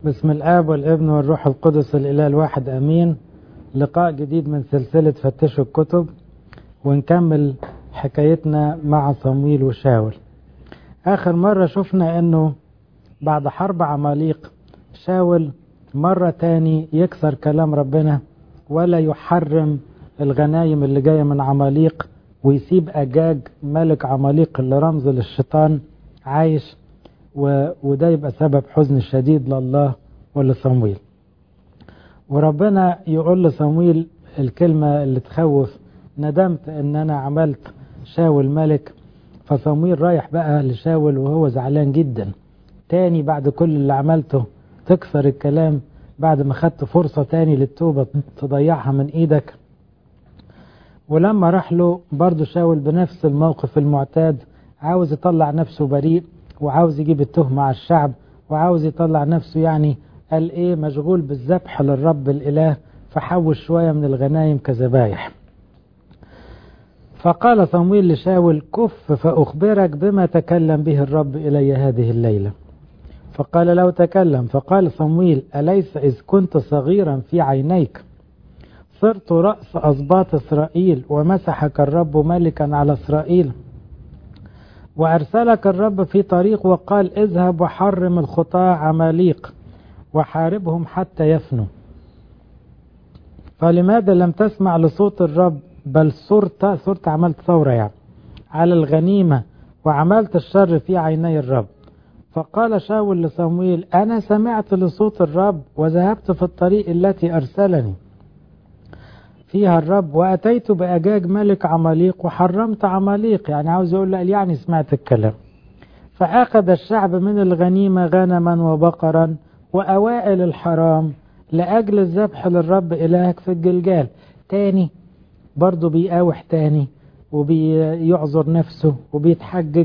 بسم الآب والابن والروح القدس الإله الواحد أمين لقاء جديد من سلسلة فتشوا الكتب ونكمل حكايتنا مع صمويل وشاول آخر مرة شفنا أنه بعد حرب عماليق شاول مرة تاني يكسر كلام ربنا ولا يحرم الغنايم اللي جاية من عماليق ويسيب أجاج ملك عماليق اللي رمز للشيطان عايش و... وده يبقى سبب حزن شديد لله ولصمويل وربنا يقول لصمويل الكلمة اللي تخوف ندمت ان انا عملت شاول ملك فصمويل رايح بقى لشاول وهو زعلان جدا تاني بعد كل اللي عملته تكسر الكلام بعد ما خدت فرصة تاني للتوبة تضيعها من ايدك ولما راح له برضه شاول بنفس الموقف المعتاد عاوز يطلع نفسه بريء وعاوز يجيب التهمة على الشعب وعاوز يطلع نفسه يعني قال ايه مشغول بالذبح للرب الاله فحوش شوية من الغنايم كذبايح فقال صمويل لشاول كف فأخبرك بما تكلم به الرب إلي هذه الليلة فقال له تكلم فقال صمويل أليس إذ كنت صغيرا في عينيك صرت رأس أسباط إسرائيل ومسحك الرب ملكا على إسرائيل وأرسلك الرب في طريق وقال اذهب وحرم الخطاة عماليق وحاربهم حتى يفنوا فلماذا لم تسمع لصوت الرب بل صرت صرت عملت ثورة يعني على الغنيمة وعملت الشر في عيني الرب فقال شاول لصمويل أنا سمعت لصوت الرب وذهبت في الطريق التي أرسلني فيها الرب وأتيت بأجاج ملك عماليق وحرمت عماليق يعني عاوز يقول له يعني سمعت الكلام فأخذ الشعب من الغنيمة غنما وبقرا وأوائل الحرام لأجل الذبح للرب إلهك في الجلجال تاني برضه بيقاوح تاني وبيعذر نفسه وبيتحجج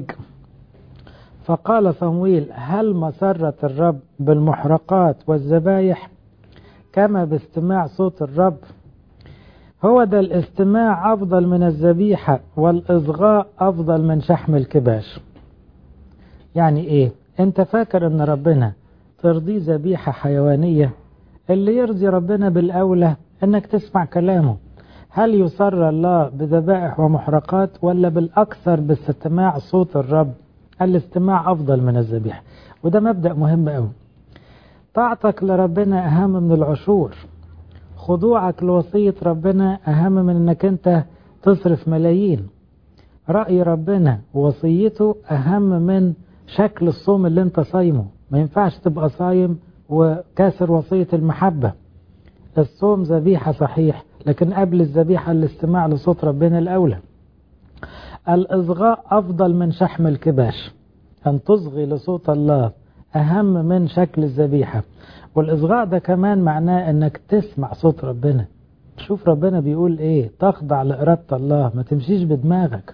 فقال صمويل هل مسرة الرب بالمحرقات والذبايح كما باستماع صوت الرب هو ده الاستماع أفضل من الذبيحة والإصغاء أفضل من شحم الكباش يعني إيه أنت فاكر أن ربنا ترضي ذبيحة حيوانية اللي يرضي ربنا بالأولى أنك تسمع كلامه هل يسر الله بذبائح ومحرقات ولا بالأكثر باستماع صوت الرب الاستماع أفضل من الذبيحة وده مبدأ مهم أوي طاعتك لربنا أهم من العشور خضوعك لوصية ربنا أهم من أنك أنت تصرف ملايين رأي ربنا ووصيته أهم من شكل الصوم اللي أنت صايمه ما ينفعش تبقى صايم وكاسر وصية المحبة الصوم ذبيحة صحيح لكن قبل الذبيحة الاستماع لصوت ربنا الأولى الإصغاء أفضل من شحم الكباش أن تصغي لصوت الله أهم من شكل الذبيحة والإصغاء ده كمان معناه أنك تسمع صوت ربنا تشوف ربنا بيقول إيه تخضع لإرادة الله ما تمشيش بدماغك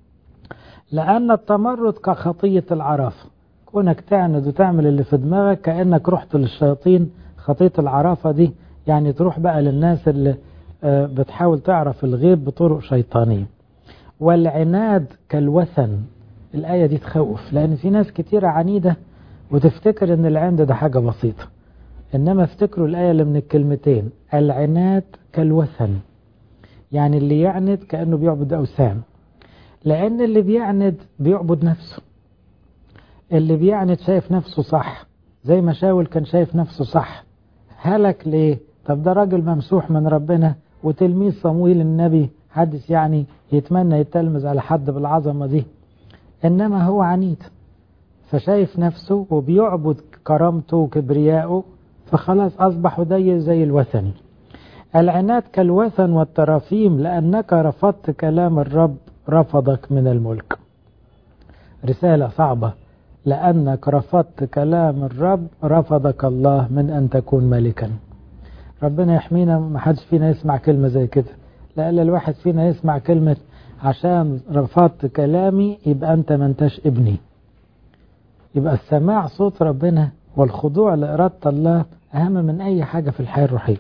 لأن التمرد كخطية العرافة كونك تعند وتعمل اللي في دماغك كأنك رحت للشياطين خطية العرافة دي يعني تروح بقى للناس اللي بتحاول تعرف الغيب بطرق شيطانية والعناد كالوثن الآية دي تخوف لأن في ناس كتيرة عنيدة وتفتكر ان العند ده حاجة بسيطة انما افتكروا الآية اللي من الكلمتين العناد كالوثن يعني اللي يعند كأنه بيعبد أوثان لأن اللي بيعند بيعبد نفسه اللي بيعند شايف نفسه صح زي ما شاول كان شايف نفسه صح هلك ليه طب ده راجل ممسوح من ربنا وتلميذ صمويل النبي حدث يعني يتمنى يتلمذ على حد بالعظمة دي إنما هو عنيد فشايف نفسه وبيعبد كرامته وكبريائه فخلاص أصبح دي زي الوثني العناد كالوثن والترافيم لأنك رفضت كلام الرب رفضك من الملك رسالة صعبة لأنك رفضت كلام الرب رفضك الله من أن تكون ملكا ربنا يحمينا ما حدش فينا يسمع كلمة زي كده لألا الواحد فينا يسمع كلمة عشان رفضت كلامي يبقى أنت ما انتش ابني يبقى السماع صوت ربنا والخضوع لإرادة الله أهم من أي حاجة في الحياة الروحية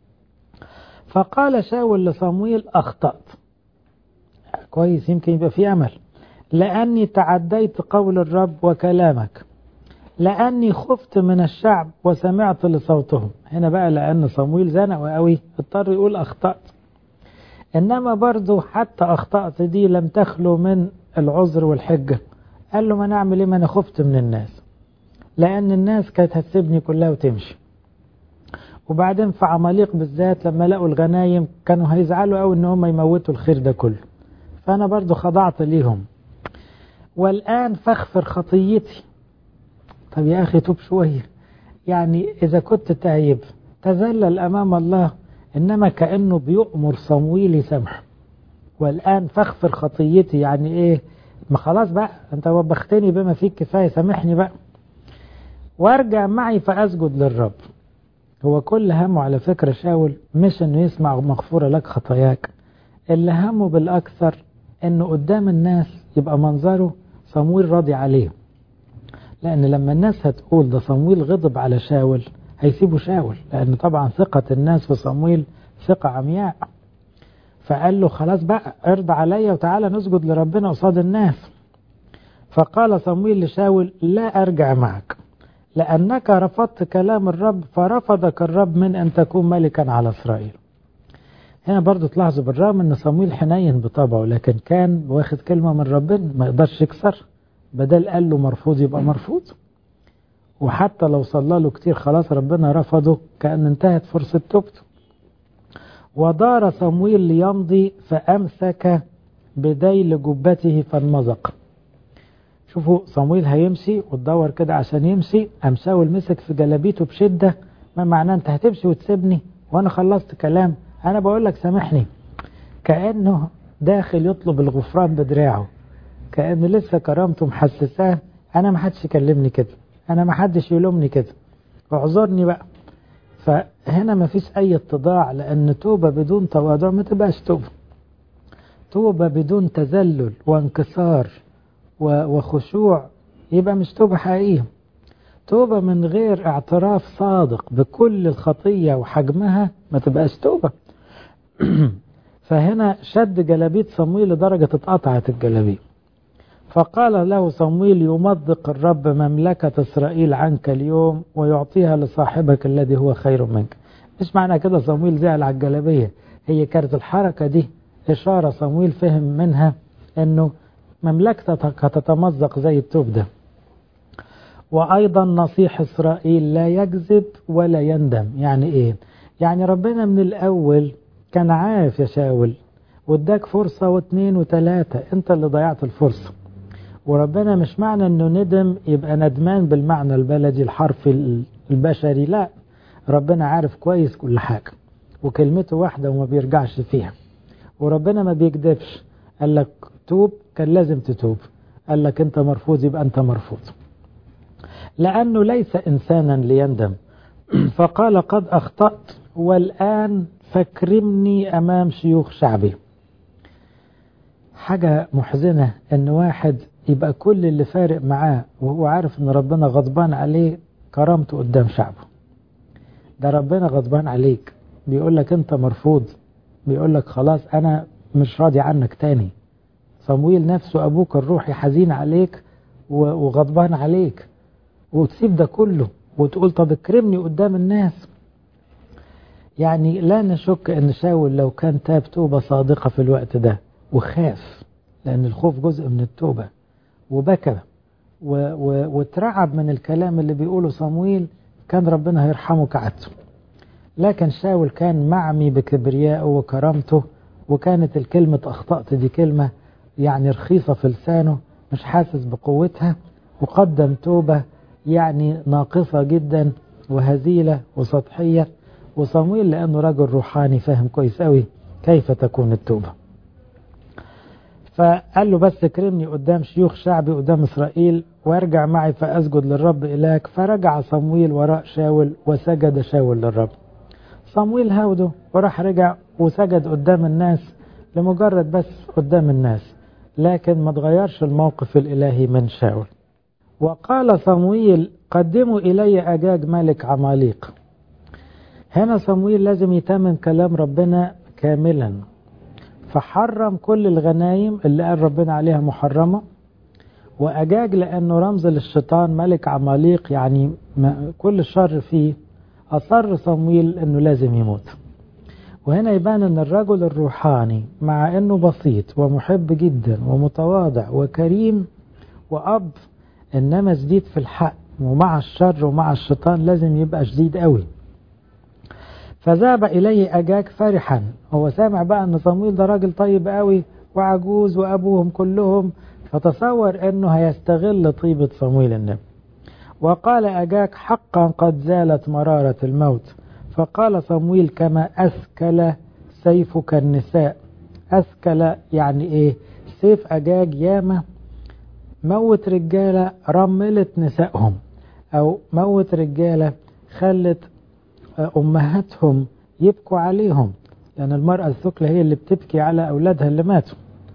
فقال شاول لصمويل أخطأت كويس يمكن يبقى في أمل لأني تعديت قول الرب وكلامك لأني خفت من الشعب وسمعت لصوتهم هنا بقى لأن صمويل زنق قوي اضطر يقول أخطأت إنما برضو حتى أخطأت دي لم تخلو من العذر والحجة قال له ما نعمل إيه ما أنا خفت من الناس لأن الناس كانت هتسيبني كلها وتمشي وبعدين في عماليق بالذات لما لقوا الغنايم كانوا هيزعلوا قوي ان هم يموتوا الخير ده كله فانا برضو خضعت ليهم والان فاغفر خطيتي طب يا اخي توب شويه يعني اذا كنت تايب تذلل امام الله انما كانه بيؤمر صمويل يسامحه والان فاغفر خطيتي يعني ايه ما خلاص بقى انت وبختني بما فيك كفايه سامحني بقى وارجع معي فاسجد للرب هو كل همه على فكرة شاول مش انه يسمع مغفورة لك خطاياك اللي همه بالاكثر انه قدام الناس يبقى منظره صمويل راضي عليه لان لما الناس هتقول ده صمويل غضب على شاول هيسيبوا شاول لان طبعا ثقة الناس في صمويل ثقة عمياء فقال له خلاص بقى ارضى عليا وتعالى نسجد لربنا قصاد الناس فقال صمويل لشاول لا ارجع معك لأنك رفضت كلام الرب فرفضك الرب من أن تكون ملكا على إسرائيل هنا برضو تلاحظوا بالرغم أن صمويل حنين بطبعه لكن كان واخد كلمة من ربنا ما يقدرش يكسر بدل قال له مرفوض يبقى مرفوض وحتى لو صلى له كتير خلاص ربنا رفضه كأن انتهت فرصة توبته ودار صمويل ليمضي فأمسك بديل جبته فانمزق شوفوا صمويل هيمشي وتدور كده عشان يمشي قام شاول مسك في جلابيته بشدة ما معناه انت هتمشي وتسيبني وانا خلصت كلام انا بقول لك سامحني كأنه داخل يطلب الغفران بدراعه كأن لسه كرامته محسساه انا ما حدش يكلمني كده انا ما حدش يلومني كده اعذرني بقى فهنا ما فيش اي اتضاع لان توبة بدون تواضع ما تبقاش توبة توبة بدون تذلل وانكسار وخشوع يبقى مش توبة حقيقية توبة من غير اعتراف صادق بكل الخطية وحجمها ما تبقاش توبة فهنا شد جلابيت صمويل لدرجة اتقطعت الجلابيب فقال له صمويل يمضق الرب مملكة إسرائيل عنك اليوم ويعطيها لصاحبك الذي هو خير منك مش معنى كده صمويل زعل على الجلابية هي كانت الحركة دي إشارة صمويل فهم منها أنه مملكتك هتتمزق زي التوب ده وأيضا نصيح إسرائيل لا يكذب ولا يندم يعني إيه يعني ربنا من الأول كان عارف يا شاول واداك فرصة واثنين وثلاثة انت اللي ضيعت الفرصة وربنا مش معنى انه ندم يبقى ندمان بالمعنى البلدي الحرف البشري لا ربنا عارف كويس كل حاجة وكلمته واحدة وما بيرجعش فيها وربنا ما بيكذبش قال لك توب كان لازم تتوب قال لك انت مرفوض يبقى انت مرفوض لانه ليس انسانا ليندم فقال قد اخطأت والان فاكرمني امام شيوخ شعبي حاجة محزنة ان واحد يبقى كل اللي فارق معاه وهو عارف ان ربنا غضبان عليه كرامته قدام شعبه ده ربنا غضبان عليك بيقول لك انت مرفوض بيقول لك خلاص انا مش راضي عنك تاني صمويل نفسه ابوك الروحي حزين عليك وغضبان عليك وتسيب ده كله وتقول طب اكرمني قدام الناس يعني لا نشك ان شاول لو كان تاب توبة صادقة في الوقت ده وخاف لان الخوف جزء من التوبة وبكى واترعب من الكلام اللي بيقوله صمويل كان ربنا هيرحمه كعادته لكن شاول كان معمي بكبريائه وكرامته وكانت الكلمة أخطأت دي كلمة يعني رخيصة في لسانه مش حاسس بقوتها وقدم توبة يعني ناقصة جدا وهزيلة وسطحية وصمويل لأنه رجل روحاني فاهم كويس قوي كيف تكون التوبة فقال له بس اكرمني قدام شيوخ شعبي قدام إسرائيل وارجع معي فأسجد للرب إلهك فرجع صمويل وراء شاول وسجد شاول للرب صمويل هاوده وراح رجع وسجد قدام الناس لمجرد بس قدام الناس لكن ما تغيرش الموقف الإلهي من شاول وقال صمويل قدموا إلي أجاج ملك عماليق هنا صمويل لازم يتمم كلام ربنا كاملا فحرم كل الغنايم اللي قال ربنا عليها محرمة وأجاج لأنه رمز للشيطان ملك عماليق يعني كل الشر فيه أصر صمويل أنه لازم يموت وهنا يبان أن الرجل الروحاني مع أنه بسيط ومحب جدا ومتواضع وكريم وأب إنما شديد في الحق ومع الشر ومع الشيطان لازم يبقى شديد قوي فذهب إليه أجاج فرحا هو سامع بقى أن صمويل ده راجل طيب قوي وعجوز وأبوهم كلهم فتصور أنه هيستغل طيبة صمويل النبي وقال أجاك حقا قد زالت مرارة الموت فقال صمويل كما أسكل سيفك النساء أسكل يعني إيه سيف أجاج ياما موت رجالة رملت نسائهم أو موت رجالة خلت أمهاتهم يبكوا عليهم لأن المرأة الثكلة هي اللي بتبكي على أولادها اللي ماتوا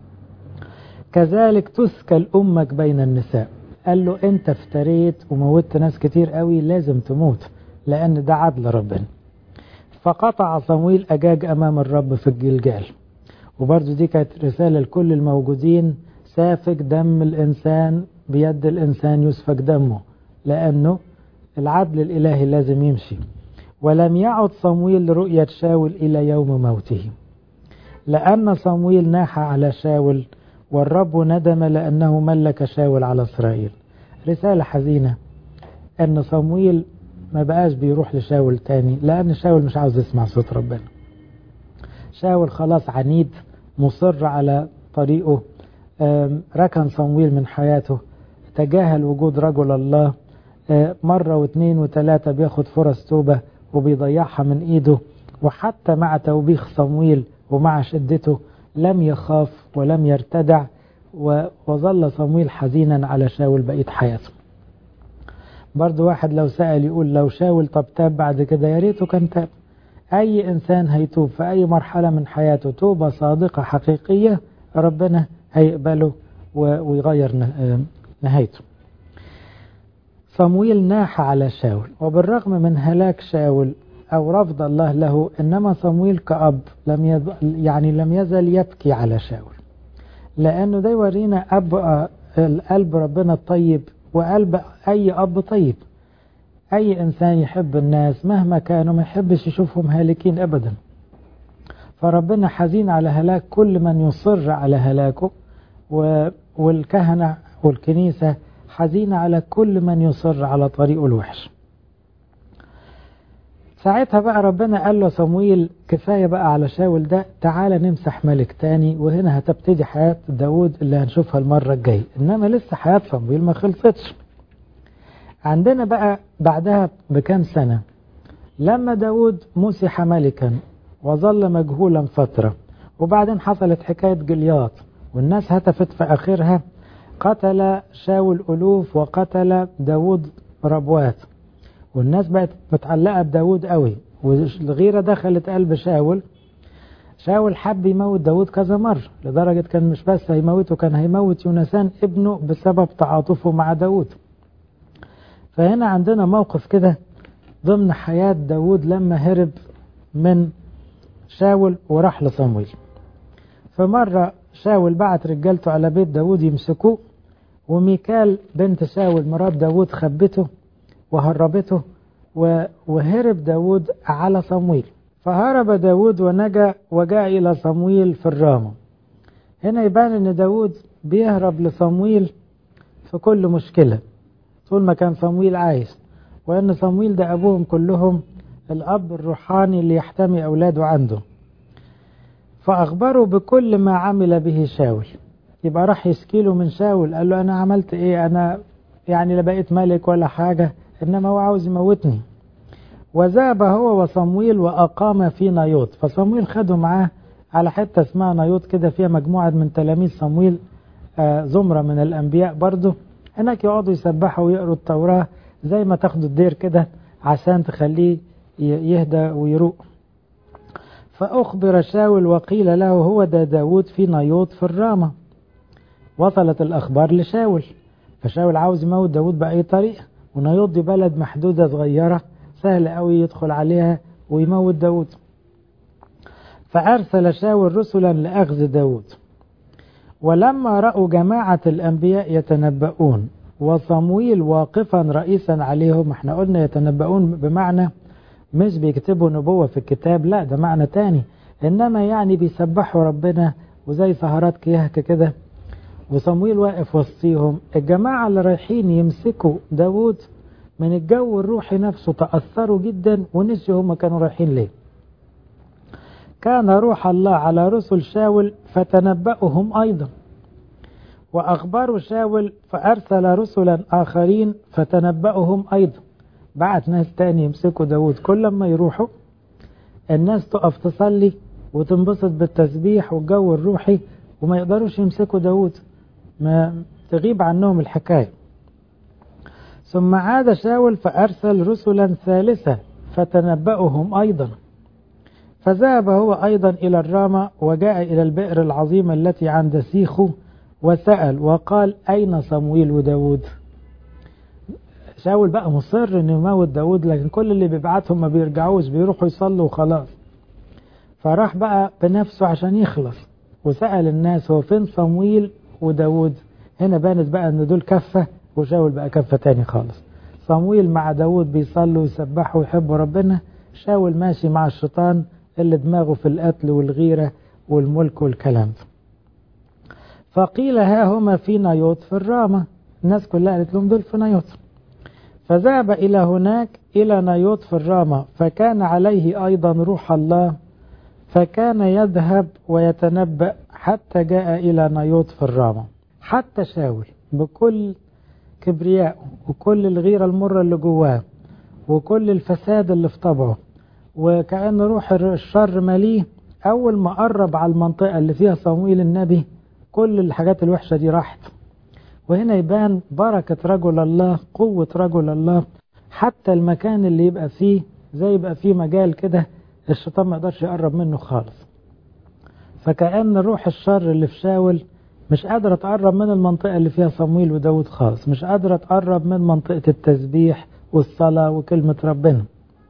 كذلك تسكل أمك بين النساء قال له أنت افتريت وموتت ناس كتير قوي لازم تموت لأن ده عدل ربنا فقطع صمويل أجاج أمام الرب في الجلجال وبرضو دي كانت رسالة لكل الموجودين سافك دم الإنسان بيد الإنسان يسفك دمه لأنه العدل الإلهي لازم يمشي ولم يعد صمويل لرؤية شاول إلى يوم موته لأن صمويل ناح على شاول والرب ندم لأنه ملك شاول على إسرائيل رسالة حزينة أن صمويل ما بقاش بيروح لشاول تاني لأن شاول مش عاوز يسمع صوت ربنا شاول خلاص عنيد مصر على طريقه ركن صمويل من حياته تجاهل وجود رجل الله مرة واثنين وثلاثة بياخد فرص توبة وبيضيعها من ايده وحتى مع توبيخ صمويل ومع شدته لم يخاف ولم يرتدع وظل صمويل حزينا على شاول بقية حياته برضو واحد لو سأل يقول لو شاول طب تاب بعد كده يا ريته كان تاب أي إنسان هيتوب في أي مرحلة من حياته توبة صادقة حقيقية ربنا هيقبله ويغير نهايته صمويل ناح على شاول وبالرغم من هلاك شاول أو رفض الله له إنما صمويل كأب لم يز... يعني لم يزل يبكي على شاول لأنه ده يورينا أب القلب ربنا الطيب وقلب أي أب طيب أي إنسان يحب الناس مهما كانوا ما يحبش يشوفهم هالكين أبدا فربنا حزين على هلاك كل من يصر على هلاكه و... والكهنة والكنيسة حزينة على كل من يصر على طريقه الوحش ساعتها بقى ربنا قال له صمويل كفاية بقى على شاول ده تعالى نمسح ملك تاني وهنا هتبتدي حياة داود اللي هنشوفها المرة الجاية إنما لسه حياة صمويل ما خلصتش عندنا بقى بعدها بكام سنة لما داود مسح ملكا وظل مجهولا فترة وبعدين حصلت حكاية جلياط والناس هتفت في آخرها قتل شاول ألوف وقتل داود ربوات والناس بقت متعلقة بداود قوي والغيرة دخلت قلب شاول شاول حب يموت داود كذا مرة لدرجة كان مش بس هيموته كان هيموت يونسان ابنه بسبب تعاطفه مع داود فهنا عندنا موقف كده ضمن حياة داود لما هرب من شاول وراح لصمويل فمرة شاول بعت رجالته على بيت داود يمسكوه وميكال بنت شاول مرات داود خبته وهربته وهرب داود على صمويل فهرب داود ونجا وجاء إلى صمويل في الرامة هنا يبان أن داود بيهرب لصمويل في كل مشكلة طول ما كان صمويل عايش وأن صمويل ده أبوهم كلهم الأب الروحاني اللي يحتمي أولاده عنده فأخبره بكل ما عمل به شاول يبقى راح يسكيله من شاول قال له أنا عملت إيه أنا يعني لا بقيت ملك ولا حاجة إنما هو عاوز يموتني وذهب هو وصمويل وأقام في نايوت فصمويل خده معاه على حتة اسمها نايوت كده فيها مجموعة من تلاميذ صمويل آه زمرة من الأنبياء برضه هناك يقعدوا يسبحوا ويقروا التوراة زي ما تاخدوا الدير كده عشان تخليه يهدى ويروق فأخبر شاول وقيل له هو ده داود في نايوت في الرامة وصلت الأخبار لشاول فشاول عاوز يموت داود بأي طريقة ونايوت دي بلد محدودة صغيرة سهل قوي يدخل عليها ويموت داود فأرسل شاول رسلا لأخذ داود ولما رأوا جماعة الأنبياء يتنبؤون وصمويل واقفا رئيسا عليهم احنا قلنا يتنبؤون بمعنى مش بيكتبوا نبوة في الكتاب لا ده معنى تاني إنما يعني بيسبحوا ربنا وزي سهرات كيهك كده وصمويل واقف وسطيهم الجماعة اللي رايحين يمسكوا داود من الجو الروحي نفسه تأثروا جدا ونسيوا هم كانوا رايحين ليه كان روح الله على رسل شاول فتنبأهم أيضا وأخبروا شاول فأرسل رسلا آخرين فتنبأهم أيضا بعت ناس تاني يمسكوا داود كل ما يروحوا الناس تقف تصلي وتنبسط بالتسبيح والجو الروحي وما يقدروش يمسكوا داود ما تغيب عنهم الحكاية ثم عاد شاول فأرسل رسلا ثالثة فتنبأهم أيضا فذهب هو أيضا إلى الرامة وجاء إلى البئر العظيمة التي عند سيخو وسأل وقال أين صمويل وداود شاول بقى مصر انه يموت داود لكن كل اللي بيبعتهم ما بيرجعوش بيروحوا يصلوا وخلاص فراح بقى بنفسه عشان يخلص وسأل الناس هو فين صمويل وداود هنا بانت بقى ان دول كفة وشاول بقى كفة تاني خالص صمويل مع داود بيصلوا ويسبحوا ويحبوا ربنا شاول ماشي مع الشيطان اللي دماغه في القتل والغيرة والملك والكلام ده فقيل ها هما في نايوت في الرامة الناس كلها قالت لهم دول في نايوت فذهب إلى هناك إلى نايوت في الرامة فكان عليه أيضا روح الله فكان يذهب ويتنبأ حتى جاء إلى نايوت في الرامة حتى شاول بكل كبرياء وكل الغيرة المرة اللي جواه وكل الفساد اللي في طبعه وكأن روح الشر مليه أول ما قرب على المنطقة اللي فيها صمويل النبي كل الحاجات الوحشة دي راحت وهنا يبان بركة رجل الله قوة رجل الله حتى المكان اللي يبقى فيه زي يبقى فيه مجال كده الشيطان ما يقدرش يقرب منه خالص فكأن روح الشر اللي في شاول مش قادرة تقرب من المنطقة اللي فيها صمويل وداود خالص مش قادرة تقرب من منطقة التسبيح والصلاة وكلمة ربنا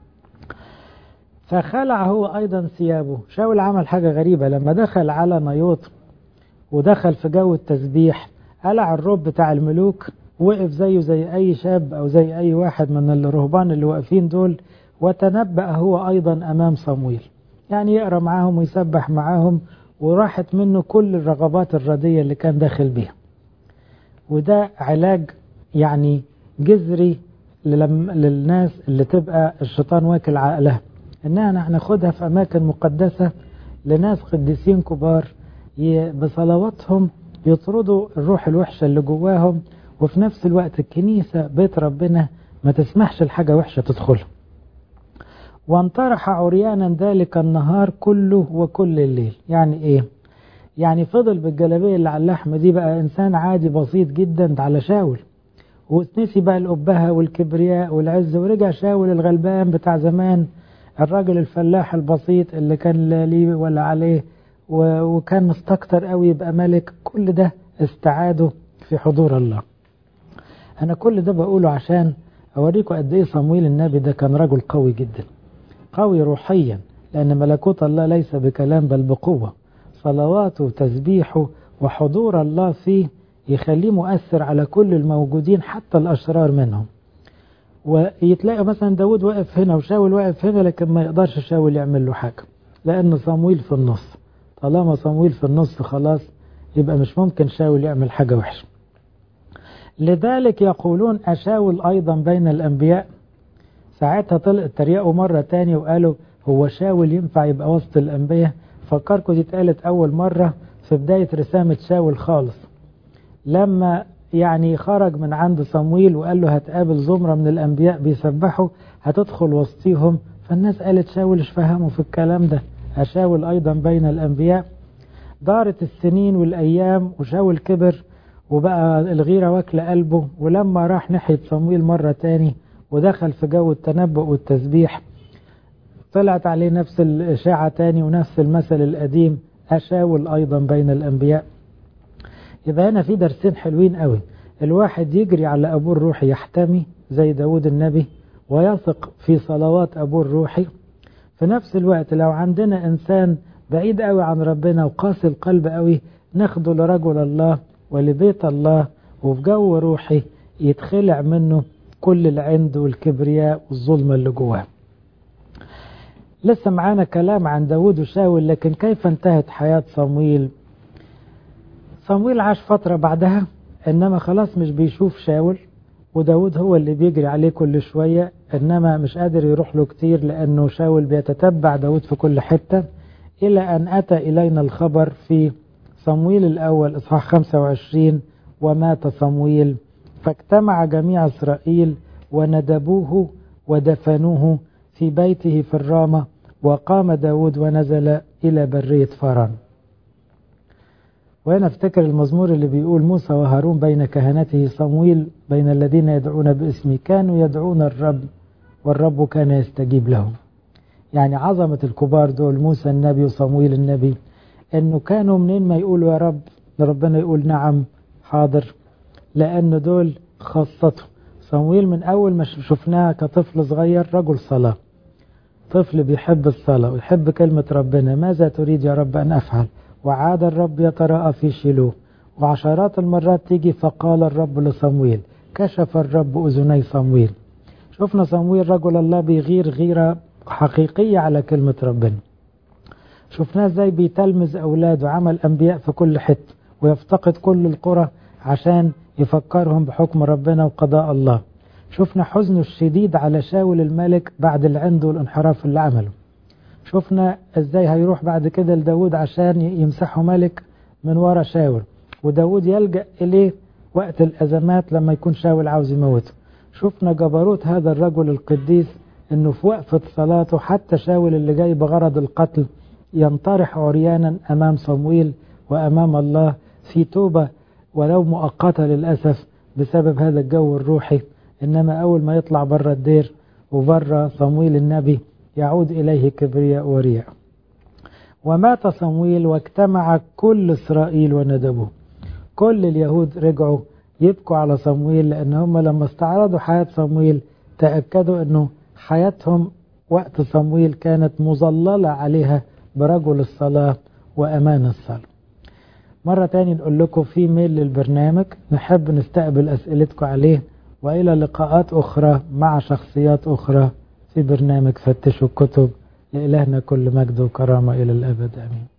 فخلع هو أيضا ثيابه شاول عمل حاجة غريبة لما دخل على نيوط ودخل في جو التسبيح قلع الروب بتاع الملوك وقف زيه زي أي شاب أو زي أي واحد من الرهبان اللي واقفين دول وتنبأ هو أيضا أمام صمويل يعني يقرأ معاهم ويسبح معاهم وراحت منه كل الرغبات الردية اللي كان داخل بيها وده علاج يعني جذري للناس اللي تبقى الشيطان واكل عقلها انها هناخدها في اماكن مقدسة لناس قديسين كبار بصلواتهم يطردوا الروح الوحشة اللي جواهم وفي نفس الوقت الكنيسة بيت ربنا ما تسمحش الحاجة وحشة تدخلها وانطرح عريانا ذلك النهار كله وكل الليل يعني ايه يعني فضل بالجلابية اللي على اللحمة دي بقى انسان عادي بسيط جدا على شاول ونسي بقى الأبهة والكبرياء والعز ورجع شاول الغلبان بتاع زمان الراجل الفلاح البسيط اللي كان لا ليه ولا عليه وكان مستكتر قوي يبقى ملك كل ده استعاده في حضور الله أنا كل ده بقوله عشان أوريكم قد إيه صمويل النبي ده كان رجل قوي جدا قوي روحيا لأن ملكوت الله ليس بكلام بل بقوة صلواته وتسبيحه وحضور الله فيه يخليه مؤثر على كل الموجودين حتى الأشرار منهم ويتلاقي مثلا داود واقف هنا وشاول واقف هنا لكن ما يقدرش شاول يعمل له حاجة لأن صمويل في النص طالما صمويل في النص خلاص يبقى مش ممكن شاول يعمل حاجة وحشة لذلك يقولون أشاول أيضا بين الأنبياء ساعتها طلع تريقوا مرة تاني وقالوا هو شاول ينفع يبقى وسط الأنبياء فكركم دي اتقالت أول مرة في بداية رسامة شاول خالص لما يعني خرج من عند صمويل وقال له هتقابل زمرة من الأنبياء بيسبحوا هتدخل وسطيهم فالناس قالت شاول مش فهموا في الكلام ده أشاول أيضا بين الأنبياء دارت السنين والأيام وشاول كبر وبقى الغيرة واكلة قلبه ولما راح ناحية صمويل مرة تاني ودخل في جو التنبؤ والتسبيح طلعت عليه نفس الإشاعة تاني ونفس المثل القديم أشاول أيضا بين الأنبياء يبقى هنا في درسين حلوين قوي الواحد يجري على أبوه الروحي يحتمي زي داود النبي ويثق في صلوات أبوه الروحي في نفس الوقت لو عندنا إنسان بعيد قوي عن ربنا وقاسي القلب قوي ناخده لرجل الله ولبيت الله وفي جو روحي يتخلع منه كل العند والكبرياء والظلم اللي جواه لسه معانا كلام عن داود وشاول لكن كيف انتهت حياة صمويل صمويل عاش فترة بعدها إنما خلاص مش بيشوف شاول وداود هو اللي بيجري عليه كل شوية إنما مش قادر يروح له كتير لأنه شاول بيتتبع داود في كل حتة إلى أن أتى إلينا الخبر في صمويل الأول إصحاح 25 ومات صمويل فاجتمع جميع إسرائيل وندبوه ودفنوه في بيته في الرامة وقام داود ونزل إلى برية فران وأنا افتكر المزمور اللي بيقول موسى وهارون بين كهنته صمويل بين الذين يدعون باسمي كانوا يدعون الرب والرب كان يستجيب لهم يعني عظمة الكبار دول موسى النبي وصمويل النبي انه كانوا منين ما يقولوا يا رب ربنا يقول نعم حاضر لان دول خاصته صمويل من اول ما شفناه كطفل صغير رجل صلاة طفل بيحب الصلاة ويحب كلمة ربنا ماذا تريد يا رب ان افعل وعاد الرب يتراءى في شيلوه وعشرات المرات تيجي فقال الرب لصمويل كشف الرب أذني صمويل شفنا صمويل رجل الله بيغير غيرة حقيقية على كلمة ربنا شفناه ازاي بيتلمذ أولاده عمل أنبياء في كل حتة ويفتقد كل القرى عشان يفكرهم بحكم ربنا وقضاء الله شفنا حزنه الشديد على شاول الملك بعد العند والانحراف اللي عمله شفنا ازاي هيروح بعد كده لداود عشان يمسحه ملك من ورا شاول وداود يلجأ إليه وقت الأزمات لما يكون شاول عاوز يموته شفنا جبروت هذا الرجل القديس انه في وقفة صلاته حتى شاول اللي جاي بغرض القتل ينطرح عريانا امام صمويل وامام الله في توبة ولو مؤقتة للأسف بسبب هذا الجو الروحي انما اول ما يطلع بره الدير وبره صمويل النبي يعود إليه كبرياء ورياء ومات صمويل واجتمع كل إسرائيل وندبوه كل اليهود رجعوا يبكوا على صمويل لأن هم لما استعرضوا حياة صمويل تأكدوا أنه حياتهم وقت صمويل كانت مظللة عليها برجل الصلاة وأمان الصلاة مرة تاني نقول لكم في ميل للبرنامج نحب نستقبل أسئلتكم عليه وإلى لقاءات أخرى مع شخصيات أخرى في برنامج فتشوا الكتب لإلهنا كل مجد وكرامة إلى الأبد آمين